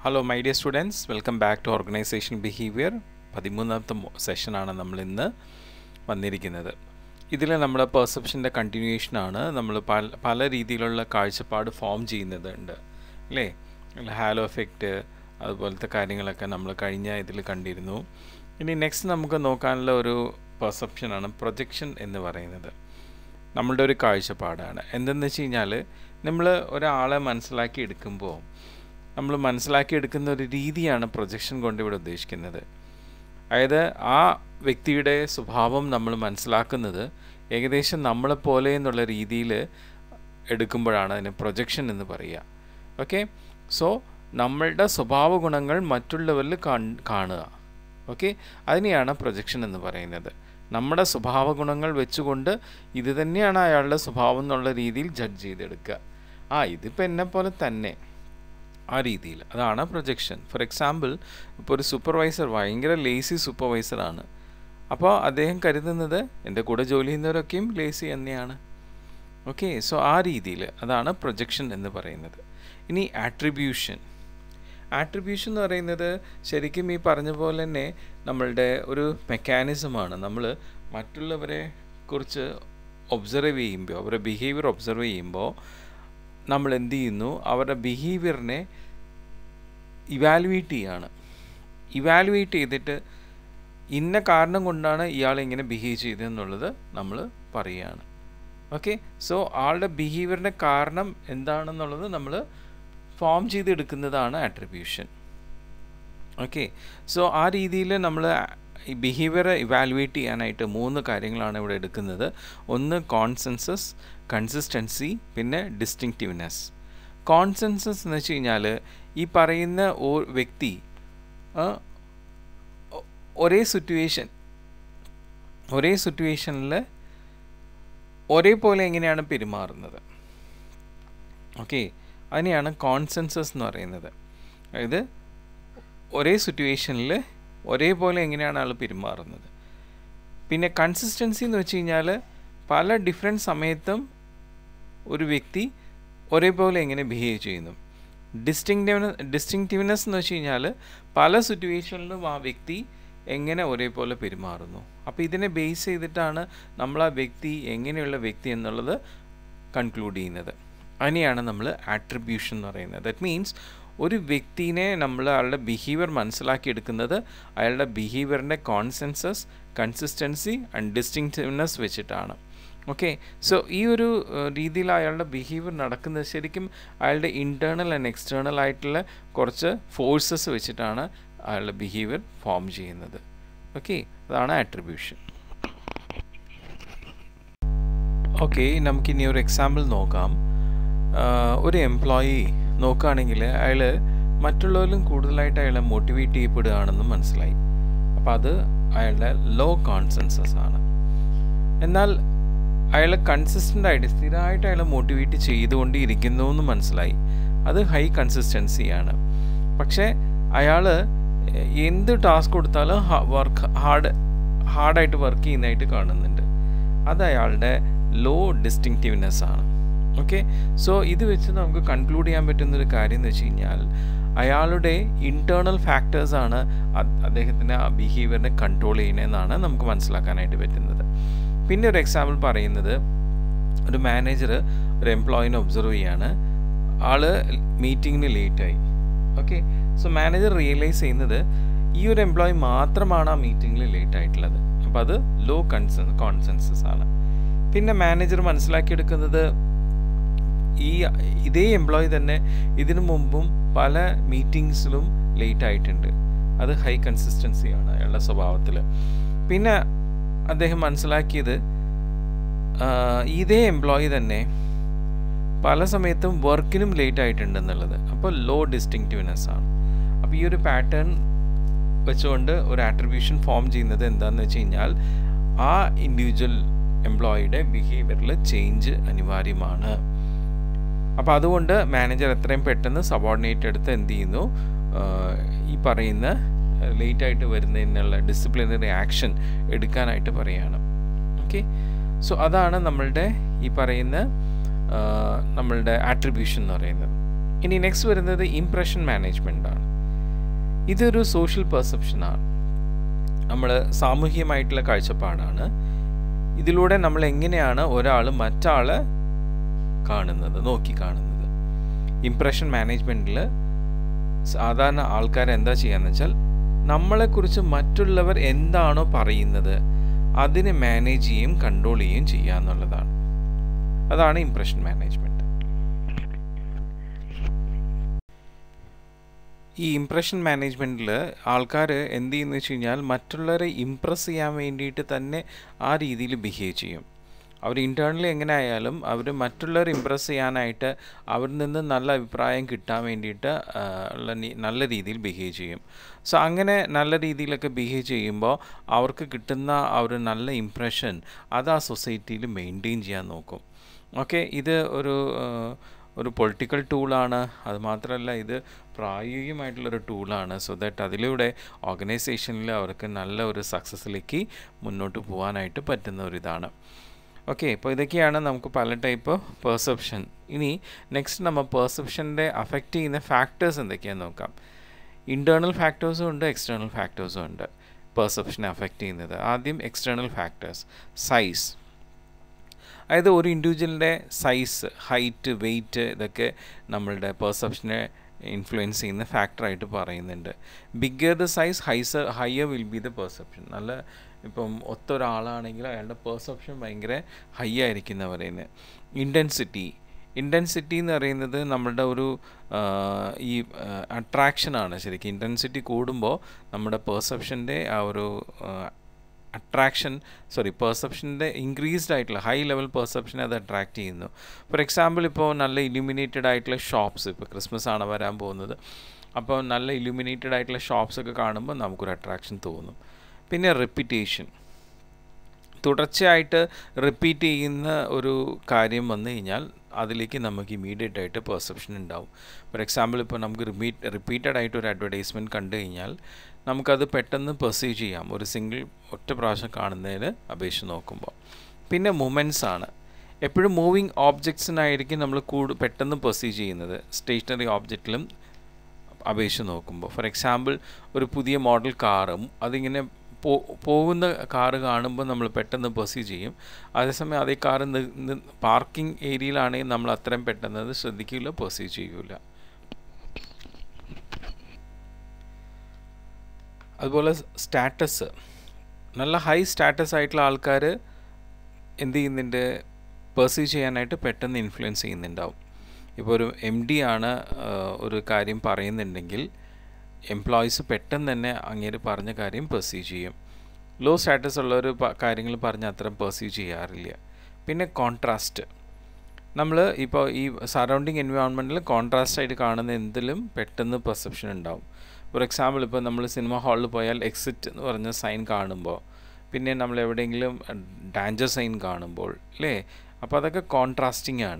hello my dear students welcome back to organisation behaviour പതിമൂന്നാമത്തെ സെഷനാണ് നമ്മൾ ഇന്ന് വന്നിരിക്കുന്നത് ഇതിൽ നമ്മുടെ പെർസെപ്ഷൻ്റെ കണ്ടിന്യൂവേഷനാണ് നമ്മൾ പല പല രീതിയിലുള്ള കാഴ്ചപ്പാട് ഫോം ചെയ്യുന്നത് ഉണ്ട് അല്ലേ ഹാലോ എഫക്റ്റ് അതുപോലത്തെ കാര്യങ്ങളൊക്കെ നമ്മൾ കഴിഞ്ഞ ഇതിൽ കണ്ടിരുന്നു ഇനി നെക്സ്റ്റ് നമുക്ക് നോക്കാനുള്ള ഒരു പെർസെപ്ഷനാണ് പ്രൊജക്ഷൻ എന്ന് പറയുന്നത് നമ്മളുടെ ഒരു കാഴ്ചപ്പാടാണ് എന്തെന്ന് വെച്ച് കഴിഞ്ഞാൽ നമ്മൾ ഒരാളെ മനസ്സിലാക്കി എടുക്കുമ്പോൾ നമ്മൾ മനസ്സിലാക്കി എടുക്കുന്ന ഒരു രീതിയാണ് പ്രൊജക്ഷൻ കൊണ്ട് ഇവിടെ ഉദ്ദേശിക്കുന്നത് അതായത് ആ വ്യക്തിയുടെ സ്വഭാവം നമ്മൾ മനസ്സിലാക്കുന്നത് ഏകദേശം നമ്മളെപ്പോലെ എന്നുള്ള രീതിയിൽ എടുക്കുമ്പോഴാണ് അതിന് പ്രൊജക്ഷൻ എന്ന് പറയുക ഓക്കെ സോ നമ്മളുടെ സ്വഭാവ ഗുണങ്ങൾ മറ്റുള്ളവരിൽ കാണുക ഓക്കെ അതിനെയാണ് പ്രൊജക്ഷൻ എന്ന് പറയുന്നത് നമ്മുടെ സ്വഭാവ ഗുണങ്ങൾ വെച്ചുകൊണ്ട് ഇത് തന്നെയാണ് അയാളുടെ സ്വഭാവം എന്നുള്ള രീതിയിൽ ജഡ്ജ് ചെയ്തെടുക്കുക ആ ഇതിപ്പോൾ എന്നെ പോലെ തന്നെ ആ രീതിയിൽ അതാണ് പ്രൊജക്ഷൻ ഫോർ എക്സാമ്പിൾ ഇപ്പോൾ ഒരു സൂപ്പർവൈസർ ഭയങ്കര ലേസി സൂപ്പർവൈസറാണ് അപ്പോൾ അദ്ദേഹം കരുതുന്നത് എൻ്റെ കൂടെ ജോലി ചെയ്യുന്നവരൊക്കെയും ലേസി തന്നെയാണ് ഓക്കെ സോ ആ രീതിയിൽ അതാണ് പ്രൊജക്ഷൻ എന്ന് പറയുന്നത് ഇനി ആട്രിബ്യൂഷൻ ആട്രിബ്യൂഷൻ എന്ന് പറയുന്നത് ശരിക്കും ഈ പറഞ്ഞ പോലെ തന്നെ നമ്മളുടെ ഒരു മെക്കാനിസമാണ് നമ്മൾ മറ്റുള്ളവരെ കുറിച്ച് ഒബ്സർവ് ചെയ്യുമ്പോൾ അവരുടെ ബിഹേവിയർ ഒബ്സർവ് ചെയ്യുമ്പോൾ നമ്മൾ എന്ത് ചെയ്യുന്നു അവരുടെ ബിഹേവിയറിനെ ഇവാലുവേറ്റ് ചെയ്യാണ് ഇവാലുവേറ്റ് ചെയ്തിട്ട് ഇന്ന കാരണം കൊണ്ടാണ് ഇയാൾ ഇങ്ങനെ ബിഹേവ് ചെയ്തതെന്നുള്ളത് നമ്മൾ പറയുകയാണ് ഓക്കെ സോ ആളുടെ ബിഹേവിയറിൻ്റെ കാരണം എന്താണെന്നുള്ളത് നമ്മൾ ഫോം ചെയ്തെടുക്കുന്നതാണ് ആട്രിബ്യൂഷൻ ഓക്കെ സോ ആ രീതിയിൽ നമ്മൾ ഈ ബിഹേവിയർ ഇവാലുവേറ്റ് ചെയ്യാനായിട്ട് മൂന്ന് കാര്യങ്ങളാണ് ഇവിടെ എടുക്കുന്നത് ഒന്ന് കോൺസെൻസസ് കൺസിസ്റ്റൻസി പിന്നെ ഡിസ്റ്റിങ്റ്റീവ്നെസ് കോൺസെൻസസ് എന്ന് വെച്ച് കഴിഞ്ഞാൽ ഈ പറയുന്ന ഓ വ്യക്തി ഒരേ സിറ്റുവേഷൻ ഒരേ സിറ്റുവേഷനിൽ ഒരേപോലെ എങ്ങനെയാണ് പെരുമാറുന്നത് ഓക്കെ അതിനെയാണ് കോൺസെൻസസ് എന്ന് പറയുന്നത് അതായത് ഒരേ സിറ്റുവേഷനിൽ ഒരേപോലെ എങ്ങനെയാണ് ആൾ പെരുമാറുന്നത് പിന്നെ കൺസിസ്റ്റൻസി എന്ന് വെച്ച് കഴിഞ്ഞാൽ പല ഡിഫറെൻറ്റ് സമയത്തും ഒരു വ്യക്തി ഒരേപോലെ എങ്ങനെ ബിഹേവ് ചെയ്യുന്നു ഡിസ്റ്റിങ്റ്റീവ്നെസ് ഡിസ്റ്റിങ്റ്റീവ്നെസ് എന്ന് വെച്ച് കഴിഞ്ഞാൽ പല സിറ്റുവേഷനിലും ആ വ്യക്തി എങ്ങനെ ഒരേപോലെ പെരുമാറുന്നു അപ്പോൾ ഇതിനെ ബേസ് ചെയ്തിട്ടാണ് നമ്മൾ ആ വ്യക്തി എങ്ങനെയുള്ള വ്യക്തി എന്നുള്ളത് കൺക്ലൂഡ് ചെയ്യുന്നത് അതിനെയാണ് നമ്മൾ ആട്രിബ്യൂഷൻ എന്ന് പറയുന്നത് ദറ്റ് മീൻസ് ഒരു വ്യക്തിനെ നമ്മൾ അയാളുടെ ബിഹേവിയർ മനസ്സിലാക്കിയെടുക്കുന്നത് അയാളുടെ ബിഹേവിയറിൻ്റെ കോൺസെൻസസ് കൺസിസ്റ്റൻസി ആൻഡ് ഡിസ്റ്റിങ്റ്റീവ്നെസ് വെച്ചിട്ടാണ് ഓക്കെ സോ ഈ ഒരു രീതിയിൽ അയാളുടെ ബിഹേവിയർ നടക്കുന്നത് ശരിക്കും അയാളുടെ ഇൻറ്റേർണൽ ആൻഡ് എക്സ്റ്റേണൽ ആയിട്ടുള്ള കുറച്ച് ഫോഴ്സസ് വെച്ചിട്ടാണ് അയാളുടെ ബിഹേവിയർ ഫോം ചെയ്യുന്നത് ഓക്കെ അതാണ് ആട്രിബ്യൂഷൻ ഓക്കെ നമുക്കിനി ഒരു എക്സാമ്പിൾ നോക്കാം ഒരു എംപ്ലോയി നോക്കുകയാണെങ്കിൽ അയാൾ മറ്റുള്ളവരിലും കൂടുതലായിട്ട് അയാളെ മോട്ടിവേറ്റ് ചെയ്യപ്പെടുകയാണെന്ന് മനസ്സിലായി അപ്പോൾ അത് അയാളുടെ ലോ കോൺസെൻസസ് ആണ് എന്നാൽ അയാൾ കൺസിസ്റ്റൻ്റ് ആയിട്ട് സ്ഥിരമായിട്ട് അയാളെ മോട്ടിവേറ്റ് ചെയ്തുകൊണ്ടിരിക്കുന്നു എന്ന് മനസ്സിലായി അത് ഹൈ കൺസിസ്റ്റൻസിയാണ് പക്ഷേ അയാൾ എന്ത് ടാസ്ക് കൊടുത്താലും വർക്ക് ഹാർഡ് ഹാർഡായിട്ട് വർക്ക് ചെയ്യുന്നതായിട്ട് കാണുന്നുണ്ട് അത് അയാളുടെ ലോ ഡിസ്റ്റിങ്റ്റീവ്നെസ് ആണ് ഓക്കെ സോ ഇത് വെച്ച് നമുക്ക് കൺക്ലൂഡ് ചെയ്യാൻ പറ്റുന്ന ഒരു കാര്യം എന്ന് വെച്ച് കഴിഞ്ഞാൽ അയാളുടെ ഇൻറ്റേർണൽ ഫാക്ടേഴ്സാണ് അദ്ദേഹത്തിൻ്റെ ആ ബിഹേവിയറിനെ കൺട്രോൾ ചെയ്യുന്നതെന്നാണ് നമുക്ക് മനസ്സിലാക്കാനായിട്ട് പറ്റുന്നത് പിന്നെ ഒരു എക്സാമ്പിൾ പറയുന്നത് ഒരു മാനേജർ ഒരു എംപ്ലോയിനെ ഒബ്സർവ് ചെയ്യാണ് ആള് മീറ്റിങ്ങിന് ലേറ്റായി ഓക്കെ സോ മാനേജർ റിയലൈസ് ചെയ്യുന്നത് ഈ ഒരു എംപ്ലോയി മാത്രമാണ് ആ മീറ്റിങ്ങിൽ ലേറ്റ് ആയിട്ടുള്ളത് അപ്പോൾ അത് ലോ കൺസെൻ കോൺസെൻസസ് ആണ് പിന്നെ മാനേജർ മനസ്സിലാക്കിയെടുക്കുന്നത് ഈ ഇതേ എംപ്ലോയി തന്നെ ഇതിനു മുമ്പും പല മീറ്റിങ്സിലും ലേറ്റ് ആയിട്ടുണ്ട് അത് ഹൈ കൺസിസ്റ്റൻസിയാണ് അയാളുടെ സ്വഭാവത്തിൽ പിന്നെ അദ്ദേഹം മനസ്സിലാക്കിയത് ഇതേ എംപ്ലോയി തന്നെ പല സമയത്തും വർക്കിനും ലേറ്റ് ആയിട്ടുണ്ടെന്നുള്ളത് അപ്പോൾ ലോ ഡിസ്റ്റിങ്റ്റീവ്നെസ് ആണ് അപ്പോൾ ഈ ഒരു പാറ്റേൺ വെച്ചുകൊണ്ട് ഒരു ആട്രിബ്യൂഷൻ ഫോം ചെയ്യുന്നത് എന്താണെന്ന് വെച്ച് കഴിഞ്ഞാൽ ആ ഇൻഡിവിജ്വൽ എംപ്ലോയിയുടെ ബിഹേവിയറിൽ ചേഞ്ച് അനിവാര്യമാണ് അപ്പോൾ അതുകൊണ്ട് മാനേജർ എത്രയും പെട്ടെന്ന് സബോർഡിനേറ്റ് എടുത്ത് എന്ത് ചെയ്യുന്നു ഈ പറയുന്ന ലേറ്റ് ആയിട്ട് വരുന്നതിനുള്ള ഡിസിപ്ലിനറി ആക്ഷൻ എടുക്കാനായിട്ട് പറയുകയാണ് ഓക്കെ സോ അതാണ് നമ്മളുടെ ഈ പറയുന്ന നമ്മളുടെ ആട്രിബ്യൂഷൻ എന്ന് പറയുന്നത് ഇനി നെക്സ്റ്റ് വരുന്നത് ഇംപ്രഷൻ മാനേജ്മെൻ്റ് ആണ് ഇതൊരു സോഷ്യൽ പെർസെപ്ഷനാണ് നമ്മൾ സാമൂഹികമായിട്ടുള്ള കാഴ്ചപ്പാടാണ് ഇതിലൂടെ നമ്മൾ എങ്ങനെയാണ് ഒരാൾ മറ്റാളെ കാണുന്നത് നോക്കി കാണുന്നത് ഇംപ്രഷൻ മാനേജ്മെൻറ്റിൽ സാധാരണ ആൾക്കാർ എന്താ ചെയ്യാന്ന് വെച്ചാൽ നമ്മളെക്കുറിച്ച് മറ്റുള്ളവർ എന്താണോ പറയുന്നത് അതിനെ മാനേജ് ചെയ്യുകയും കൺട്രോൾ ചെയ്യുകയും ചെയ്യുക എന്നുള്ളതാണ് അതാണ് ഇംപ്രഷൻ മാനേജ്മെൻറ്റ് ഈ ഇംപ്രഷൻ മാനേജ്മെൻറ്റിൽ ആൾക്കാർ എന്ത് ചെയ്യുന്നു വെച്ച് കഴിഞ്ഞാൽ മറ്റുള്ളവരെ ഇമ്പ്രസ് ചെയ്യാൻ വേണ്ടിയിട്ട് തന്നെ ആ രീതിയിൽ ബിഹേവ് ചെയ്യും അവർ ഇൻറ്റേർണലി എങ്ങനെ ആയാലും അവർ മറ്റുള്ളവർ ഇമ്പ്രസ് ചെയ്യാനായിട്ട് അവരിൽ നിന്ന് നല്ല അഭിപ്രായം കിട്ടാൻ വേണ്ടിയിട്ട് ആ, ഉള്ള നി- നല്ല രീതിയിൽ ബിഹേവ് ചെയ്യും സോ അങ്ങനെ നല്ല രീതിയിലൊക്കെ ബിഹേവ് ചെയ്യുമ്പോൾ അവർക്ക് കിട്ടുന്ന ആ ഒരു നല്ല ഇംപ്രഷൻ അത് ആ സൊസൈറ്റിയിൽ മെയിൻറ്റെയിൻ ചെയ്യാൻ നോക്കും ഓക്കെ ഇത് ഒരു ആ, ഒരു പൊളിറ്റിക്കൽ ടൂളാണ് അത് മാത്രമല്ല ഇത് പ്രായോഗികമായിട്ടുള്ളൊരു ടൂളാണ് സോ ദാറ്റ് അതിലൂടെ ഓർഗനൈസേഷനിൽ അവർക്ക് നല്ല ഒരു സക്സസ്സിലേക്ക് മുന്നോട്ട് പോകാനായിട്ട് പറ്റുന്ന ഒരു ഇതാണ് ഓക്കെ ഇപ്പോൾ ഇതൊക്കെയാണ് നമുക്ക് പല ടൈപ്പ് പെർസെപ്ഷൻ ഇനി നെക്സ്റ്റ് നമ്മൾ പെർസെപ്ഷൻ്റെ അഫക്റ്റ് ചെയ്യുന്ന ഫാക്ടേഴ്സ് എന്തൊക്കെയാണെന്ന് നോക്കാം ഇൻറ്റേർണൽ ഫാക്ടേഴ്സും ഉണ്ട് എക്സ്റ്റേണൽ ഫാക്ടേഴ്സും ഉണ്ട് പെർസെപ്ഷനെ അഫക്റ്റ് ചെയ്യുന്നത് ആദ്യം എക്സ്റ്റേണൽ ഫാക്ടേഴ്സ് സൈസ് അതായത് ഒരു ഇൻഡിവിജ്വലിൻ്റെ സൈസ് ഹൈറ്റ് വെയിറ്റ് ഇതൊക്കെ നമ്മളുടെ പെർസെപ്ഷനെ ഇൻഫ്ലുവൻസ് ചെയ്യുന്ന ഫാക്ടറായിട്ട് പറയുന്നുണ്ട് bigger the size higher higher will be the perception നല്ല ഇപ്പം ഒത്ത ഒരാളാണെങ്കിൽ അയാളുടെ പെർസെപ്ഷൻ ഭയങ്കര ഹൈ ആയിരിക്കുന്ന പറയുന്നത് ഇൻറ്റൻസിറ്റി ഇൻറ്റൻസിറ്റി എന്ന് പറയുന്നത് നമ്മളുടെ ഒരു ആ, ഈ അട്രാക്ഷനാണ് ശരിക്കും ഇൻറ്റൻസിറ്റി കൂടുമ്പോൾ നമ്മുടെ പെർസെപ്ഷൻ്റെ ആ ഒരു അട്രാക്ഷൻ സോറി പെർസെപ്ഷൻ്റെ ഇൻക്രീസ്ഡ് ആയിട്ടുള്ള ഹൈ ലെവൽ പെർസെപ്ഷനെ അത് അട്രാക്റ്റ് ചെയ്യുന്നു ഫോർ എക്സാമ്പിൾ ഇപ്പോൾ നല്ല ഇലുമിനേറ്റഡ് ആയിട്ടുള്ള ഷോപ്സ് ഇപ്പോൾ ക്രിസ്മസ് ആണ് വരാൻ പോകുന്നത് അപ്പോൾ നല്ല ഇലുമിനേറ്റഡ് ആയിട്ടുള്ള ഷോപ്സ് ഒക്കെ കാണുമ്പോൾ നമുക്കൊരു അട്രാക്ഷൻ തോന്നും പിന്നെ റെപ്പിറ്റേഷൻ തുടർച്ചയായിട്ട് റിപ്പീറ്റ് ചെയ്യുന്ന ഒരു കാര്യം വന്നു കഴിഞ്ഞാൽ അതിലേക്ക് നമുക്ക് ഇമീഡിയറ്റ് ആയിട്ട് പെർസെപ്ഷൻ ഉണ്ടാവും ഫോർ എക്സാമ്പിൾ ഇപ്പോൾ നമുക്ക് റിപ്പീറ്റ് റിപ്പീറ്റഡ് ആയിട്ട് ഒരു അഡ്വർടൈസ്മെൻറ്റ് കണ്ടു കഴിഞ്ഞാൽ നമുക്കത് പെട്ടെന്ന് പെർസീവ് ചെയ്യാം ഒരു സിംഗിൾ ഒറ്റ പ്രാവശ്യം കാണുന്നതിന് അപേക്ഷിച്ച് നോക്കുമ്പോൾ പിന്നെ മൂമെൻറ്റ്സ് ആണ് എപ്പോഴും മൂവിങ് ഓബ്ജക്ട്സിനായിരിക്കും നമ്മൾ കൂട് പെട്ടെന്ന് പെർസീവ് ചെയ്യുന്നത് സ്റ്റേഷനറി ഓബ്ജക്റ്റിലും അപേക്ഷിച്ച് നോക്കുമ്പോൾ ഫോർ എക്സാമ്പിൾ ഒരു പുതിയ മോഡൽ കാറും അതിങ്ങനെ പോ പോകുന്ന കാറ് കാണുമ്പോൾ നമ്മൾ പെട്ടെന്ന് പെർസീവ് ചെയ്യും അതേസമയം അതേ കാറ് പാർക്കിംഗ് ഏരിയയിലാണെങ്കിൽ നമ്മൾ അത്രയും പെട്ടെന്ന് അത് ശ്രദ്ധിക്കില്ല പെർസീവ് ചെയ്യൂല അതുപോലെ സ്റ്റാറ്റസ് നല്ല ഹൈ സ്റ്റാറ്റസ് ആയിട്ടുള്ള ആൾക്കാർ എന്ത് ചെയ്യുന്നുണ്ട് പെർസീവ് ചെയ്യാനായിട്ട് പെട്ടെന്ന് ഇൻഫ്ലുവൻസ് ചെയ്യുന്നുണ്ടാവും ഇപ്പോൾ ഒരു എം ഡി ആണ് ആ, ഒരു കാര്യം പറയുന്നുണ്ടെങ്കിൽ എംപ്ലോയീസ് പെട്ടെന്ന് തന്നെ അങ്ങേര് പറഞ്ഞ കാര്യം പെർസീവ് ചെയ്യും ലോ സ്റ്റാറ്റസ് ഉള്ളവർ കാര്യങ്ങൾ പറഞ്ഞ് അത്ര പെർസീവ് ചെയ്യാറില്ല പിന്നെ കോൺട്രാസ്റ്റ് നമ്മൾ ഇപ്പോൾ ഈ സറൗണ്ടിങ് എൻവയോൺമെൻറ്റിൽ കോൺട്രാസ്റ്റ് ആയിട്ട് കാണുന്ന എന്തിലും പെട്ടെന്ന് പെർസെപ്ഷൻ ഉണ്ടാവും ഫോർ എക്സാമ്പിൾ ഇപ്പോൾ നമ്മൾ സിനിമ ഹാളിൽ പോയാൽ എക്സിറ്റ് എന്ന് പറഞ്ഞ സൈൻ കാണുമ്പോൾ പിന്നെ നമ്മൾ എവിടെയെങ്കിലും ഡാഞ്ചർ സൈൻ കാണുമ്പോൾ അല്ലേ അപ്പോൾ അതൊക്കെ കോൺട്രാസ്റ്റിംഗ് ആണ്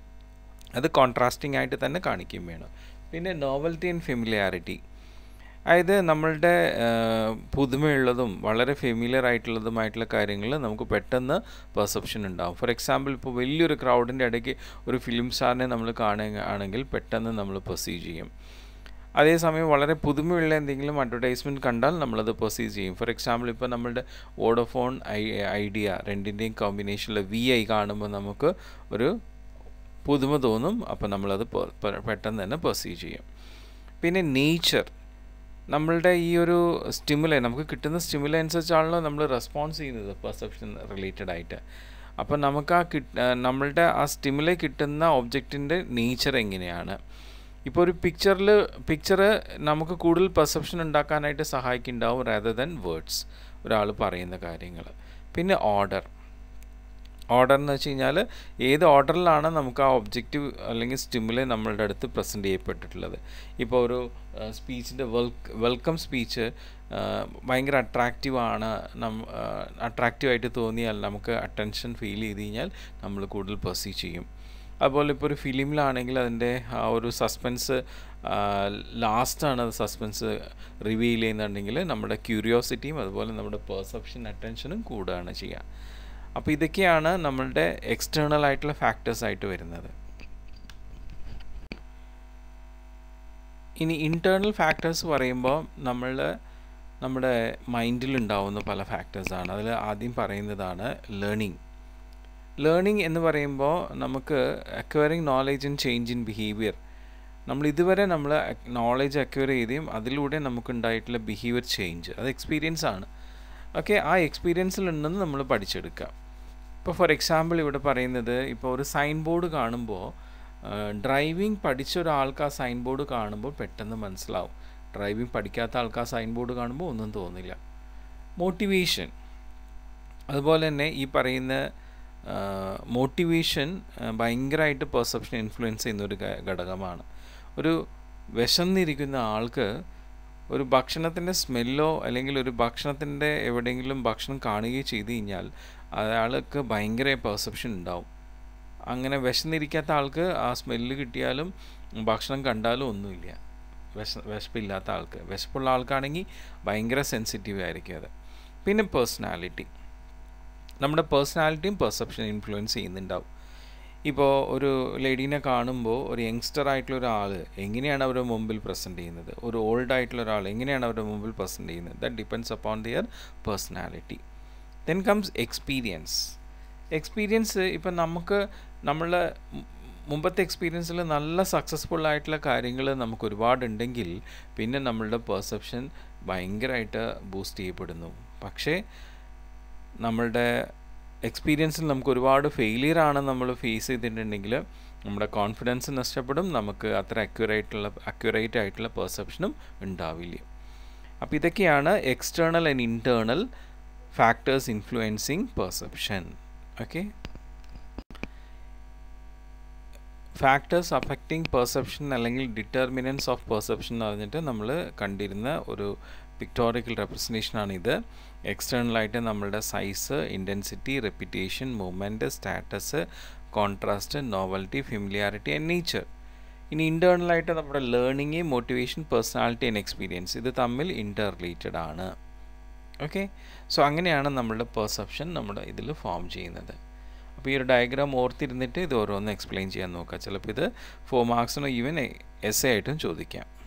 അത് കോൺട്രാസ്റ്റിംഗ് ആയിട്ട് തന്നെ കാണിക്കുകയും വേണം പിന്നെ നോവൽറ്റി ആൻഡ് ഫെമിലിയാരിറ്റി അതായത് നമ്മളുടെ ആ, പുതുമയുള്ളതും വളരെ ഫെമിലിയർ ആയിട്ടുള്ളതുമായിട്ടുള്ള കാര്യങ്ങൾ നമുക്ക് പെട്ടെന്ന് പെർസെപ്ഷൻ ഉണ്ടാവും ഫോർ എക്സാമ്പിൾ ഇപ്പോൾ വലിയൊരു ക്രൗഡിൻ്റെ ഇടയ്ക്ക് ഒരു ഫിലിം സ്റ്റാറിനെ നമ്മൾ കാണുകയാണെങ്കിൽ പെട്ടെന്ന് നമ്മൾ പെർസീവ് ചെയ്യും അതേസമയം വളരെ പുതുമയുള്ള എന്തെങ്കിലും അഡ്വർടൈസ്മെൻറ്റ് കണ്ടാൽ നമ്മളത് പെർസീവ് ചെയ്യും ഫോർ എക്സാമ്പിൾ ഇപ്പോൾ നമ്മളുടെ വോഡോഫോൺ ഐ ഐഡിയ രണ്ടിൻ്റെയും കോമ്പിനേഷനിൽ വി ഐ കാണുമ്പോൾ നമുക്ക് ഒരു പുതുമ തോന്നും അപ്പോൾ നമ്മളത് പെ- പെ- പെട്ടെന്ന് തന്നെ പെർസീവ് ചെയ്യും പിന്നെ നേച്ചർ നമ്മളുടെ ഈ ഒരു സ്റ്റിമുലൈ നമുക്ക് കിട്ടുന്ന സ്റ്റിമുലൈ അനുസരിച്ചാണല്ലോ നമ്മൾ റെസ്പോൺസ് ചെയ്യുന്നത് പെർസെപ്ഷൻ റിലേറ്റഡ് ആയിട്ട് അപ്പോൾ നമുക്ക് ആ കിട്ട നമ്മളുടെ ആ സ്റ്റിമുലൈ കിട്ടുന്ന ഒബ്ജക്റ്റിൻ്റെ നേച്ചർ എങ്ങനെയാണ് ഇപ്പോൾ ഒരു പിക്ചറിൽ പിക്ചർ നമുക്ക് കൂടുതൽ പെർസെപ്ഷൻ ഉണ്ടാക്കാനായിട്ട് സഹായിക്കുന്നുണ്ടാവും റാദർ ദാൻ വേർഡ്സ് ഒരാൾ പറയുന്ന കാര്യങ്ങൾ പിന്നെ ഓർഡർ ഓർഡർ എന്ന് വെച്ച് കഴിഞ്ഞാൽ ഏത് ഓർഡറിലാണ് നമുക്ക് ആ ഒബ്ജക്റ്റീവ് അല്ലെങ്കിൽ സ്റ്റിമുലൈ നമ്മളുടെ അടുത്ത് പ്രസൻറ്റ് ചെയ്യപ്പെട്ടിട്ടുള്ളത് ഇപ്പോൾ ഒരു സ്പീച്ചിൻ്റെ വെൽക്ക് വെൽക്കം സ്പീച്ച് ഭയങ്കര അട്രാക്റ്റീവ് ആണ് നം അട്രാക്റ്റീവായിട്ട് തോന്നിയാൽ നമുക്ക് അറ്റൻഷൻ ഫീൽ ചെയ്ത് കഴിഞ്ഞാൽ നമ്മൾ കൂടുതൽ പെർസീവ് ചെയ്യും അതുപോലെ ഇപ്പോൾ ഒരു ഫിലിമിലാണെങ്കിൽ അതിൻ്റെ ആ ഒരു സസ്പെൻസ് ലാസ്റ്റാണ് അത് സസ്പെൻസ് റിവീൽ ചെയ്യുന്നുണ്ടെങ്കിൽ നമ്മുടെ ക്യൂരിയോസിറ്റിയും അതുപോലെ നമ്മുടെ പെർസെപ്ഷൻ അറ്റൻഷനും കൂടുകയാണ് ചെയ്യുക അപ്പോൾ ഇതൊക്കെയാണ് നമ്മളുടെ എക്സ്റ്റേണൽ ആയിട്ടുള്ള ഫാക്ടേഴ്സ് ആയിട്ട് വരുന്നത് ഇനി ഇൻറ്റേർണൽ ഫാക്ടേഴ്സ് പറയുമ്പോൾ നമ്മൾ നമ്മുടെ മൈൻഡിൽ ഉണ്ടാവുന്ന പല ഫാക്ടേഴ്സാണ് അതിൽ ആദ്യം പറയുന്നതാണ് ലേണിംഗ് ലേണിംഗ് എന്ന് പറയുമ്പോൾ നമുക്ക് acquiring knowledge and change in behaviour നമ്മൾ ഇതുവരെ നമ്മൾ നോളേജ് അക്വയർ ചെയ്തെയും അതിലൂടെ നമുക്കുണ്ടായിട്ടുള്ള ബിഹേവിയർ ചേഞ്ച് അത് എക്സ്പീരിയൻസ് ആണ് ഓക്കെ ആ എക്സ്പീരിയൻസിൽ ഉണ്ടെന്ന് നമ്മൾ പഠിച്ചെടുക്കുക ഇപ്പോൾ ഫോർ എക്സാമ്പിൾ ഇവിടെ പറയുന്നത് ഇപ്പോൾ ഒരു സൈൻ ബോർഡ് കാണുമ്പോൾ ഡ്രൈവിംഗ് പഠിച്ച ഒരാൾക്ക് ആ സൈൻ ബോർഡ് കാണുമ്പോൾ പെട്ടെന്ന് മനസ്സിലാവും ഡ്രൈവിംഗ് പഠിക്കാത്ത ആൾക്ക് ആ സൈൻ ബോർഡ് കാണുമ്പോൾ ഒന്നും തോന്നില്ല മോട്ടിവേഷൻ അതുപോലെ തന്നെ ഈ പറയുന്ന മോട്ടിവേഷൻ ഭയങ്കരമായിട്ട് പെർസെപ്ഷൻ ഇൻഫ്ലുവൻസ് ചെയ്യുന്ന ഒരു ഘടകമാണ് ഒരു വിശന്നിരിക്കുന്ന ആൾക്ക് ഒരു ഭക്ഷണത്തിൻ്റെ സ്മെല്ലോ അല്ലെങ്കിൽ ഒരു ഭക്ഷണത്തിൻ്റെ എവിടെയെങ്കിലും ഭക്ഷണം കാണുകയോ ചെയ്തു കഴിഞ്ഞാൽ അയാൾക്ക് ഭയങ്കര പെർസെപ്ഷൻ ഉണ്ടാവും അങ്ങനെ വിശന്നിരിക്കാത്ത ആൾക്ക് ആ സ്മെല്ല് കിട്ടിയാലും ഭക്ഷണം കണ്ടാലും ഒന്നുമില്ല വിശ വിശപ്പില്ലാത്ത ആൾക്ക് വിശപ്പുള്ള ആൾക്കാണെങ്കിൽ ഭയങ്കര സെൻസിറ്റീവ് ആയിരിക്കും അത് പിന്നെ പേഴ്സണാലിറ്റി നമ്മുടെ പേഴ്സണാലിറ്റിയും പെർസെപ്ഷൻ ഇൻഫ്ലുവൻസ് ചെയ്യുന്നുണ്ടാവും ഇപ്പോൾ ഒരു ലേഡീനെ കാണുമ്പോൾ ഒരു യങ്സ്റ്റർ ആയിട്ടുള്ള ഒരാൾ എങ്ങനെയാണ് അവരുടെ മുമ്പിൽ പ്രസൻറ്റ് ചെയ്യുന്നത് ഒരു ഓൾഡ് ആയിട്ടുള്ള ഒരാൾ എങ്ങനെയാണ് അവരുടെ മുമ്പിൽ പ്രസൻറ്റ് ചെയ്യുന്നത് that depends upon their personality then comes experience experience ഇപ്പം നമുക്ക് നമ്മളെ മുമ്പത്തെ എക്സ്പീരിയൻസിൽ നല്ല സക്സസ്ഫുൾ ആയിട്ടുള്ള കാര്യങ്ങൾ നമുക്ക് ഒരുപാടുണ്ടെങ്കിൽ പിന്നെ നമ്മളുടെ പെർസെപ്ഷൻ ഭയങ്കരമായിട്ട് ബൂസ്റ്റ് ചെയ്യപ്പെടുന്നു പക്ഷേ നമ്മളുടെ എക്സ്പീരിയൻസിൽ നമുക്ക് ഒരുപാട് ഫെയിലിയർ ആണ് നമ്മൾ ഫേസ് ചെയ്തിട്ടുണ്ടെങ്കിൽ നമ്മുടെ കോൺഫിഡൻസ് നഷ്ടപ്പെടും നമുക്ക് അത്ര അക്യുറേറ്റുള്ള അക്യുറേറ്റ് ആയിട്ടുള്ള പെർസെപ്ഷനും ഉണ്ടാവില്ല അപ്പോൾ ഇതൊക്കെയാണ് external and internal factors influencing perception okay factors affecting perception അല്ലെങ്കിൽ ഡിറ്റർമിനൻസ് ഓഫ് പെർസെപ്ഷൻ എന്ന് പറഞ്ഞിട്ട് നമ്മൾ കണ്ടിരുന്ന ഒരു പിക്ടോറിക്കൽ റെപ്രസെൻറ്റേഷനാണ് ഇത് എക്സ്റ്റേണലായിട്ട് നമ്മളുടെ size intensity repetition movement status contrast novelty familiarity and nature ഇനി ഇൻറ്റേർണലായിട്ട് നമ്മുടെ learning motivation personality and experience ഇത് തമ്മിൽ ഇൻ്റർ റിലേറ്റഡ് ആണ് ഓക്കെ സോ അങ്ങനെയാണ് നമ്മളുടെ പെർസെപ്ഷൻ നമ്മുടെ ഇതിൽ ഫോം ചെയ്യുന്നത് അപ്പോൾ ഈ ഒരു ഡയഗ്രാം ഓർത്തിരുന്നിട്ട് ഇത് ഓരോന്ന് എക്സ്പ്ലെയിൻ ചെയ്യാൻ നോക്കുക ചിലപ്പോൾ ഇത് ഫോർ മാർക്സിനോ ഈവൻ എസ് എ ആയിട്ടും ചോദിക്കാം